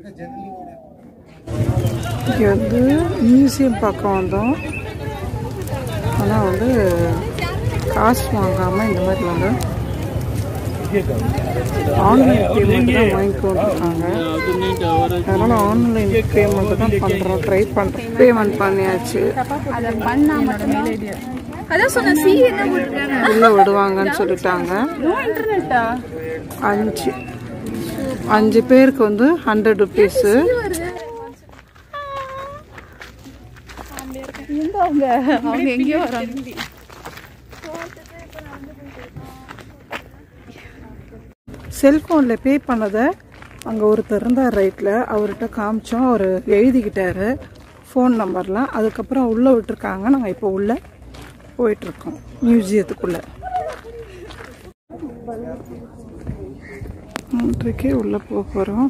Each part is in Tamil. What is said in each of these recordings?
இங்கே வந்து மியூசியம் பார்க்க வந்தோம் ஆனால் வந்து காசு வாங்காமல் இந்த மாதிரி வந்து ஆன்லைன் பேமெண்ட் தான் வாங்கிக்கொண்டிருக்காங்க அதனால் ஆன்லைன் பேமெண்ட் தான் பண்ணுறோம் ட்ரை பண்ணுறோம் பேமெண்ட் பண்ணியாச்சு அதை பண்ணா மட்டும் அதான் சொன்ன சி என்ன போட்டுருக்காங்க உள்ளே விடுவாங்கன்னு சொல்லிட்டாங்க நோ இன்டர்நெட்டா அஞ்சு அஞ்சு பேருக்கு வந்து ஹண்ட்ரட் ருபீஸு எங்க அவங்க அவங்க எங்கேயோ வராங்க செல்ஃபோனில் பே பண்ணதை அங்கே ஒருத்தர் இருந்தார் ரைட்டில் அவர்கிட்ட காமிச்சோம் அவர் எழுதிக்கிட்டாரு ஃபோன் நம்பர்லாம் அதுக்கப்புறம் உள்ளே விட்டுருக்காங்க நாங்கள் இப்போ உள்ளே போயிட்டுருக்கோம் மியூசியத்துக்குள்ளே மூன்றைக்கே உள்ளே போக போகிறோம்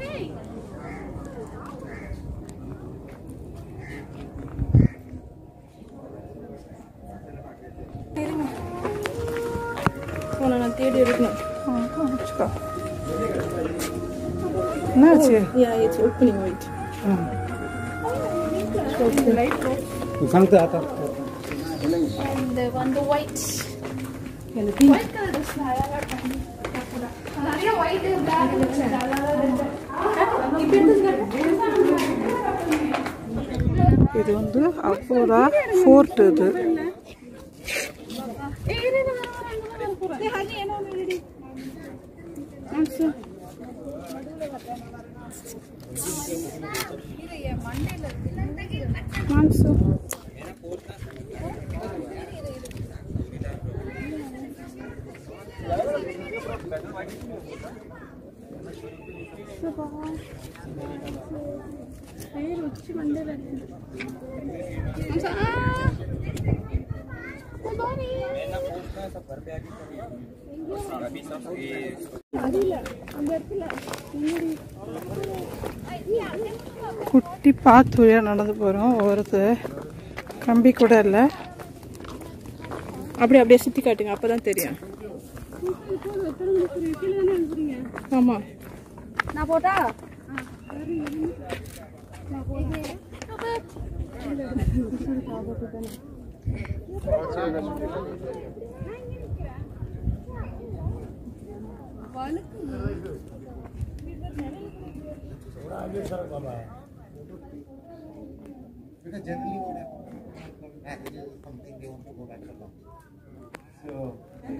போன நான் தேடி எடுக்கணும் வச்சுக்கோ என்னாச்சு யா இட்ஸ் ஓப்பனிங் வெயிட் सांगतो आता இந்த வந்து ஒயிட் ஒயிட் கலர் ட்ரெஸ் நிறைய ஒயிட் பிளாக் இது வந்து அப்போதா ஃபோர்ட் இது குட்டி பாத்து வழியா நடந்து போறோம் ஒருத்தர் கம்பி கூட இல்லை அப்படியே அப்படியே சுத்தி காட்டுங்க அப்பதான் தெரியும் ஆமா நான் போட்டா Because generally what happens, package or something, they want to go back to them. So,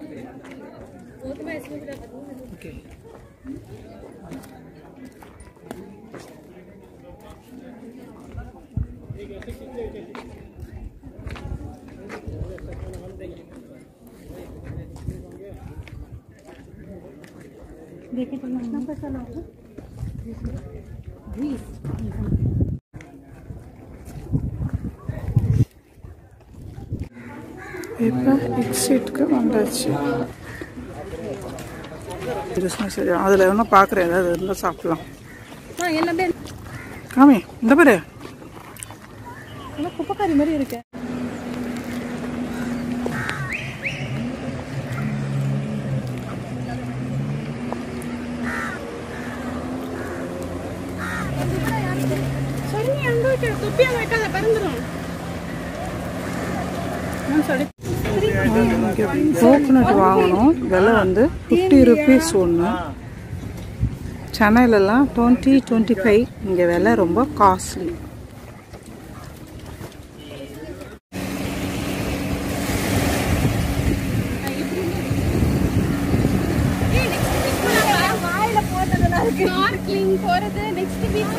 இப்போ எக்ஸிட்க்கு வந்தாச்சு கிறிஸ்மஸ் சரி அதில் வேணால் பார்க்குறேன் ஏதாவது இருந்தால் சாப்பிடலாம் எல்லாமே காமி இந்த பாரு குப்பைக்காரி மாதிரி இருக்கு சரி அங்க வைக்க தொப்பி அங்க வைக்காத பறந்துடும் சரி இங்கே கோகோனட் வாங்கணும் விலை வந்து ஃபிஃப்டி ருபீஸ் ஒன்று சென்னையிலலாம் டுவெண்ட்டி டுவெண்ட்டி ஃபைவ் இங்கே விலை ரொம்ப காஸ்ட்லி ஸ்நார்க்லிங் போறது நெக்ஸ்ட் பீச்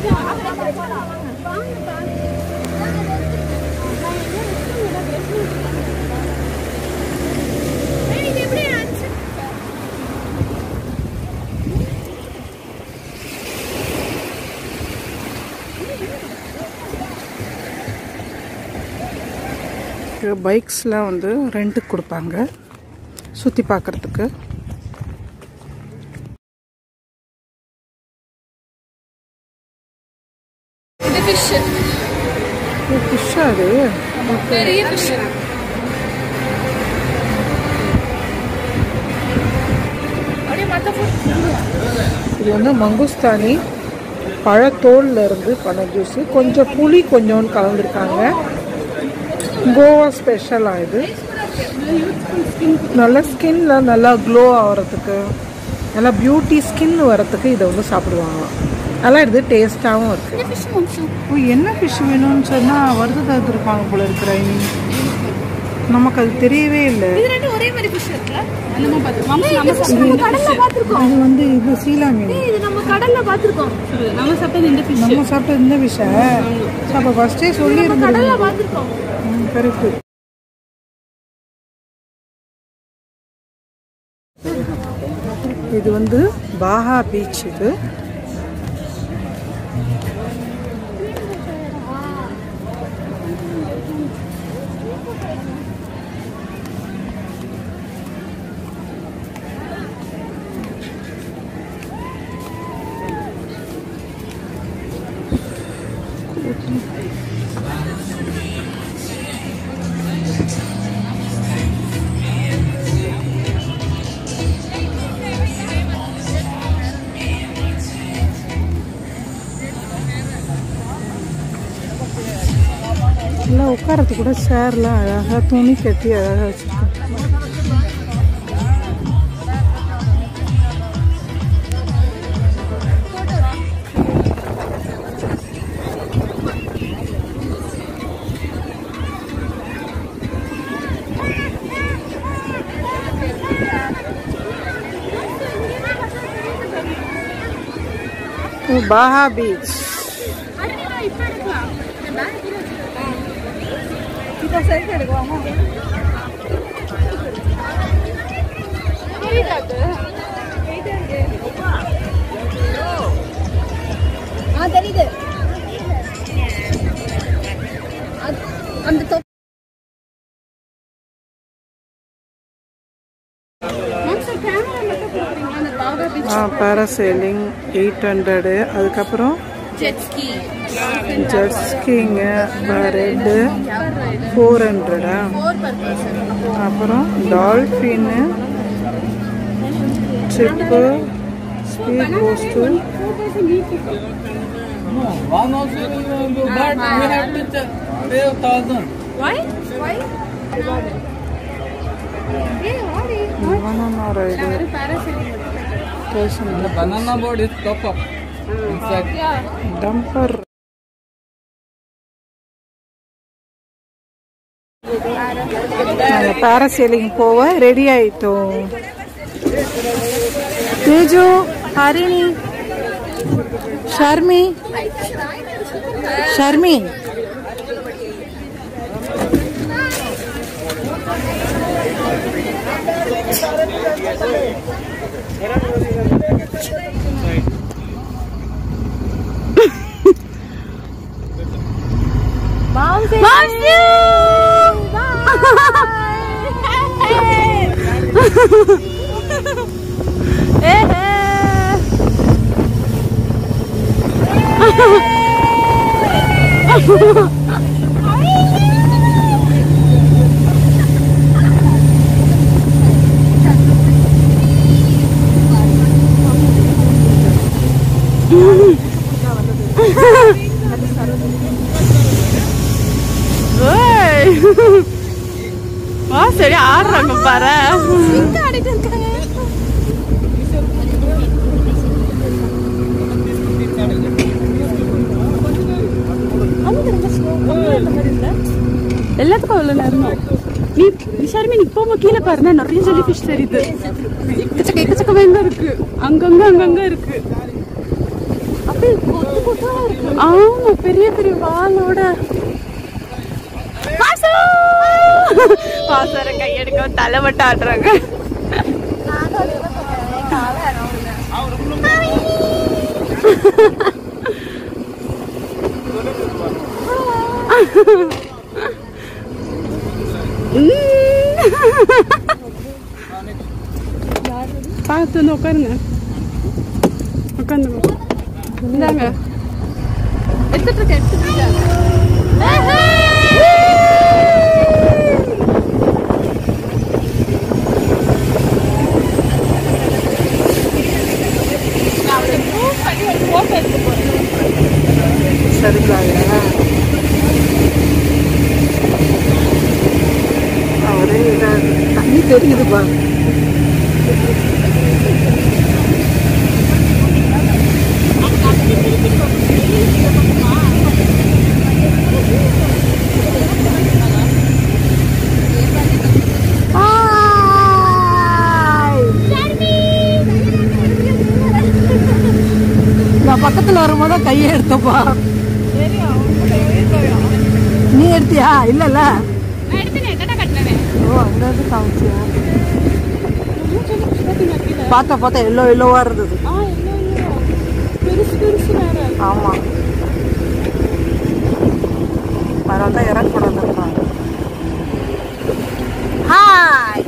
பைக்ஸ்லாம் வந்து ரெண்ட்டுக்கு கொடுப்பாங்க சுற்றி பார்க்குறதுக்கு இது ஃபிஷ் ஃபிஷ் அது பெரிய ஃபிஷ் அப்படியே மத்த food இது வந்து மங்குஸ்தானி பழத்தோல்ல இருந்து பண்ண ஜூஸு கொஞ்சம் புளி கொஞ்சோண்டு கலந்துருக்காங்க கோவா ஸ்பெஷலாக இது நல்லா ஸ்கின்ல நல்லா க்ளோ ஆகிறதுக்கு நல்லா பியூட்டி ஸ்கின் வரத்துக்கு இதை வந்து சாப்பிடுவாங்க நல்லா இது டேஸ்ட்டாகவும் இருக்குது ஓ என்ன ஃபிஷ் வேணும்னு சொன்னால் வறுத்து தந்துருப்பாங்க போல இருக்கிற நமக்கு அது தெரியவே இல்லை இது ரெண்டும் ஒரே மாதிரி ஃபிஷ் இருக்குல்ல நம்ம பார்த்துருக்கோம் நம்ம நம்ம கடல்ல பார்த்துருக்கோம் இது வந்து இது சீலா மீன் இது நம்ம கடல்ல பார்த்துருக்கோம் நம்ம சாப்பிட்டது இந்த ஃபிஷ் நம்ம சாப்பிட்ட இந்த விஷயம் அப்போ ஃபஸ்ட்டே சொல்லி கடல்ல பார்த்துருக்கோம் கரெக்டு இது வந்து பாஹா பீச் இது எல்லாம் உட்காரத்துக்கு கூட சேர்லாம் அழகாக துணி கட்டி அழகாக வச்சுருக்காங்க பாஹா பீச் இப்போ செல்ஃபி எடுக்கலாமா ஆ தெரியுது அது- அந்த தொ- மேம் சார் கேமரா மட்டும் கொடுக்குறீங்களா அந்த பாகா பீச் ஆ பேராசைலிங் எயிட் ஹண்ட்ரடு அதுக்கப்புறம் ஜெட் ஸ்கீ ஜெட் ஸ்கீங்க ரெட்டு ஃபோர் ஹண்ட்ரடா ஃபோர் பர் பர்சன் அப்புறம் டால்ஃபின்னு ship speed boat One also uh, but we have to ch- pay a thousand. Why? Why? Hey, Adi. banana ride ஒரு parasailing station The banana board is top up. Inside. Yeah. டம்பர் நாங்கள் பேராசைலிங் போக ரெடி ஆயிட்டோம் தேஜு ஹரிணி ஷர்மி ஷர்மி Mom's you. வா சரி ஆடுறாங்க பாரு எங்க ஆடிட்டு இருக்காங்க எல்லாத்துக்கும் அவ்வளோ நேரம் நீ நிஷாருமே நீ போகும்போது கீழே பாருங்க நிறைய ஜெல்லி ஃபிஷ் தெரியுது எக்கச்சக்க எக்கச்சக்கமா எங்க இருக்கு அங்கங்க அங்கங்க இருக்கு அப்படியே கொத்து கொத்தா இருக்கு ஆமா பெரிய பெரிய வாளோட வாசு! வாசர கையெடுக்க தலை மட்டும் ஆடுறாங்க பார்த்து வந்து உட்காருங்க உட்காந்துங்க இந்தாங்க எடுத்துட்டு இருக்க எடுத்துட்டு இருக்க போட்டோ எடுக்க போறேன் சரிங்களாங்க அவரே இதாக தண்ணி தெரியுதுப்பா நான் பக்கத்துல வரும்போது தான் கையை எடுத்தப்பா நீ எடுத்தியா இல்லல்ல நான் எடுத்தேனே எத்தனை கட்டினேன் ஓ அங்க இருந்து காமிச்சியா பார்த்தா பார்த்தா எல்லோ எல்லோவா இருந்தது ஆ இல்லை இல்லை பெருசு பெருசு வேற ஆமா அதனால தான் இறங்க கூடாதுன்றாங்க ஹாய்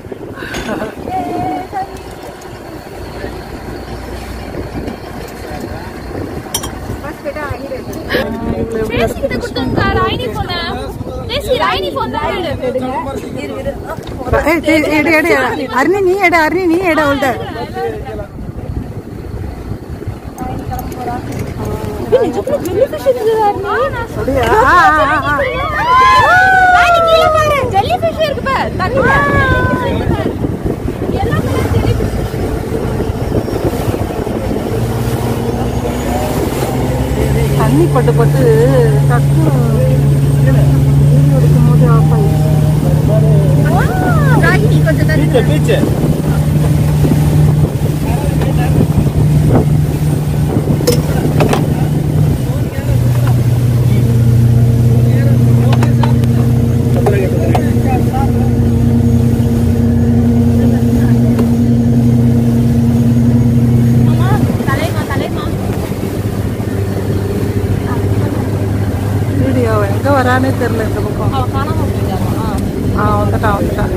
பேசி கிட்ட கொடுத்தாங்க ராயினி போன பேசி ராயினி போன் தான் எடு ஏய் டேய், எடு எடு அருணி நீ எடு அருணி நீ எடு அவள்கிட்ட அப்படியா ஆ, ஆ, ஆ, ஆ. ராயினி கீழ பாரு ஜெல்லி ஃபிஷ் இருக்கு பாரு தண்ணில எல்லாம் ஜெல்லி ஃபிஷ் தண்ணி பட்டு பட்டு டக்கு வீடியோ எடுக்கும் போது ஆஃப் ஆயிடுச்சு ராயினி கொஞ்சம் தண்ணி மாமா தலைமா தலைமா வீடியோ எங்க வரானே தெரியல இந்த பக்கம் அவ காணாம போயிட்டாமா ஆ வந்துட்டான் வந்துட்டான்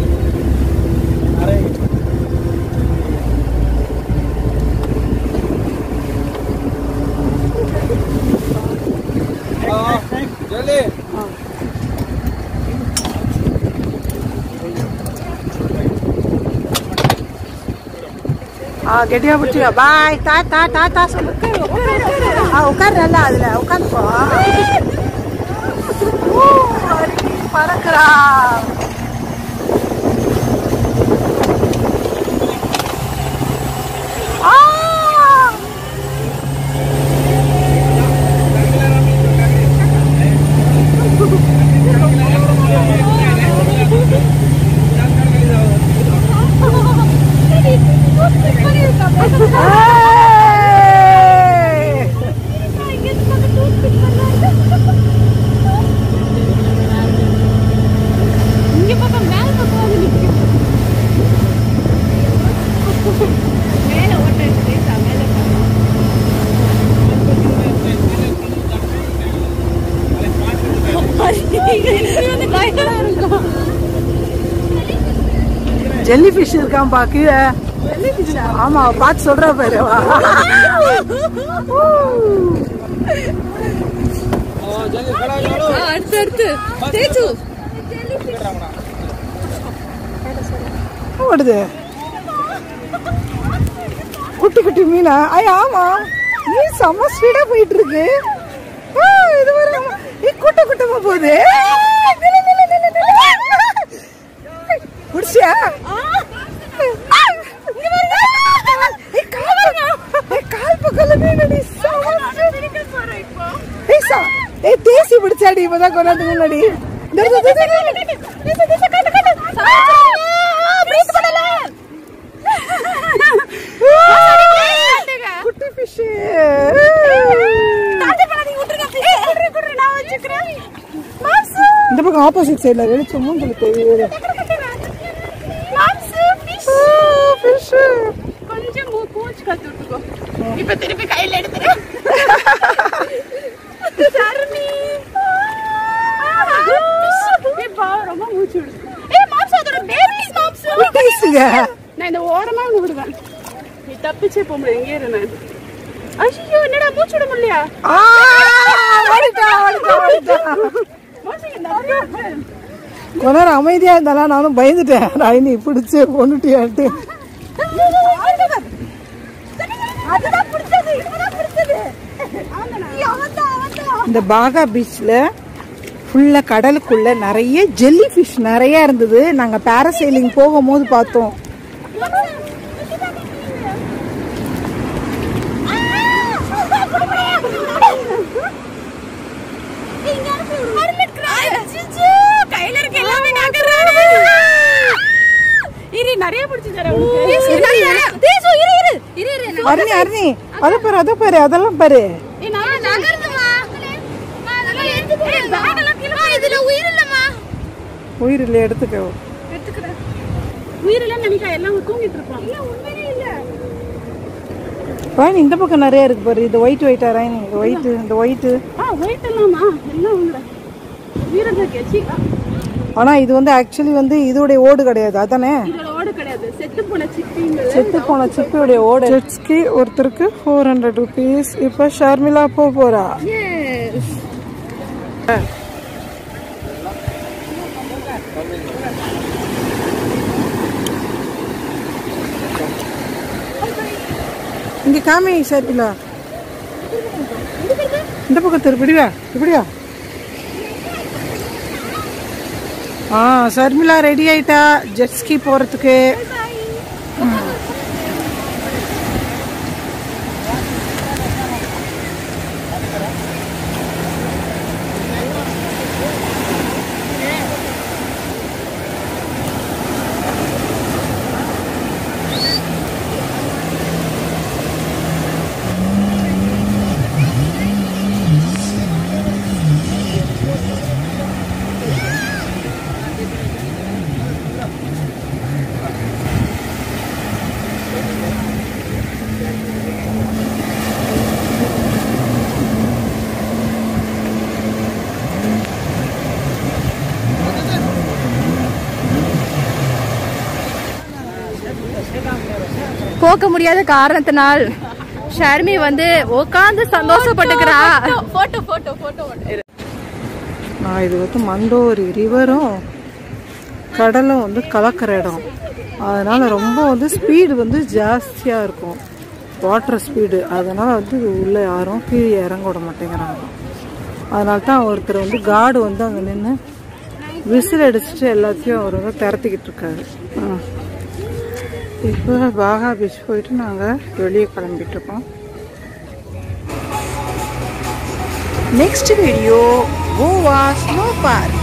ஆ கெட்டியா பிடிச்சிக்க பாய் தா தா தா தா சொல்லு ஆ உட்காரு நல்லா அதுல உட்காந்துப்போ பறக்குறா ஆ! ஏய்! இங்க பக்கம் மேல பக்கம் வந்து நிக்கு மேல ஓட்ட இருக்கு மேல ஜெல்லி ஃபிஷ் இருக்கான்பா கீழே ஆமா பார்த்து சொல்றா பாரு வா. அடுத்து அடுத்து தேஜு ஓடுது குட்டி குட்டி மீனா ஐயா ஆமா மீன் செம்ம ஸ்பீடா போயிட்டு இருக்கு ஆ, இது வர ஏய் கூட்ட கூட்டமா போகுது நில்லு, நில்லு, நில்லு, நில்லு. புடிச்சியா ஆ, இங்க பாருங்க. ஏய், கால் பக்கம். ஏய், கால் பக்கம்ல மீனடி, செம்ம ஏய், சா- ஏய், தேசி பிடிச்சாடி இப்பதான் கொண்டாந்து முன்னாடி இந்த, இந்த, இந்த, இந்த, இந்த, இந்த, இந்த, இந்த, காட்டு, காட்டு. ஆ, breathe பண்ணல. குட்டி ஃபிஷ் இந்த பக்கம் ஆப்போசிட் சைடுல வெளிச்சம் மூஞ்சில தெரியுது ஃபிஷ் கொஞ்சம் மூ- மூச்சு கத்து விட்டுக்கோ இப்ப திருப்பி கையில எடுத்துரு சரணி ஏய், பா, ரொம்ப மூச்சு விடுது ஏய் மாம்ஸ் அதோட பேபி மாம்ஸ் குட்டீஸுங்க நான் இந்த ஓரமா வந்து விடுவேன் நீ தப்பிச்சே போக முடியாது எங்கே இரு நான் ஐயோ என்னடா மூச்சு விட முடியலையா ஆ, ஓடிட்டா, ஓடிட்டா, ஓடிட்டா. மாம்ஸ் இங்க நிறைய இருக்கு. கொஞ்ச நேரம் அமைதியா இருந்தாலும் நானும் பயந்துட்டேன் ராயினி பிடிச்சு கொண்டுட்டியாட்டு அதுதான் பிடிச்சது இதுதான் பிடிச்சது அவன் தான் அவன் தான் இந்த பாகா பீச்சில் ஃபுல்லாக கடலுக்குள்ள நிறைய ஜெல்லி ஃபிஷ் நிறைய இருந்தது நாங்கள் பேராசைலிங் போகும்போது பார்த்தோம் கையில இருக்க எல்லாமே நகர்றாரு இரு நிறைய பிடிச்சு தரேன் அருணி அருணி அதை பாரு அதை பாரு அதெல்லாம் பாரு இதுல உயிர் இல்லம்மா உயிர் இல்லை எடுத்துக்கோ உயிரெல்லாம் நினைக்க எல்லாம் தூங்கிட்டு இருப்பான் இல்ல உண்மையே இல்ல ராயனி இந்த பக்கம் நிறைய இருக்கு பாரு இது ஒயிட் ஒயிட்டா ராயனி இந்த ஒயிட் இந்த ஒயிட் ஆ வெயிட் எல்லாமா எல்லாம் உங்களை உயிரெல்லாம் கேச்சி ஆனா இது வந்து ஆக்சுவலி வந்து இதோடைய ஓடு கிடையாது அதானே இதோட ஓடு கிடையாது செத்து போன சிப்பிங்க செத்து போன சிப்பியோடைய ஓடு ஜெட்ஸ்கி ஒருத்தருக்கு ஃபோர் ஹண்ட்ரட் ருபீஸ் இப்போ ஷர்மிளா போக போறா இங்க காமி ஷர்மிளா இந்த பக்கம் திரு இப்படியா இப்படியா ஆ ஷர்மிளா ரெடி ஆயிட்டா ஜெட்ஸ்கி போறதுக்கு போக முடியாத காரணத்தினால் ஷர்மி வந்து உட்காந்து சந்தோஷப்பட்டுக்கிறா போட்டோ போட்டோ போட்டோ ஆ, இது வந்து மண்டோரி ரிவரும் கடலும் வந்து கலக்கிற இடம் அதனால ரொம்ப வந்து ஸ்பீடு வந்து ஜாஸ்தியாக இருக்கும் வாட்டர் ஸ்பீடு அதனால வந்து இது உள்ள யாரும் கீழே இறங்க விட மாட்டேங்கிறாங்க அதனால தான் ஒருத்தர் வந்து கார்டு வந்து அங்கே நின்று விசில் அடிச்சுட்டு எல்லாத்தையும் அவர் வந்து திரத்திக்கிட்டு இருக்காரு ஆ. இப்போ பாகா பீச் போயிட்டு நாங்கள் வெளியே கிளம்பிட்டு இருக்கோம் next video Goa snow park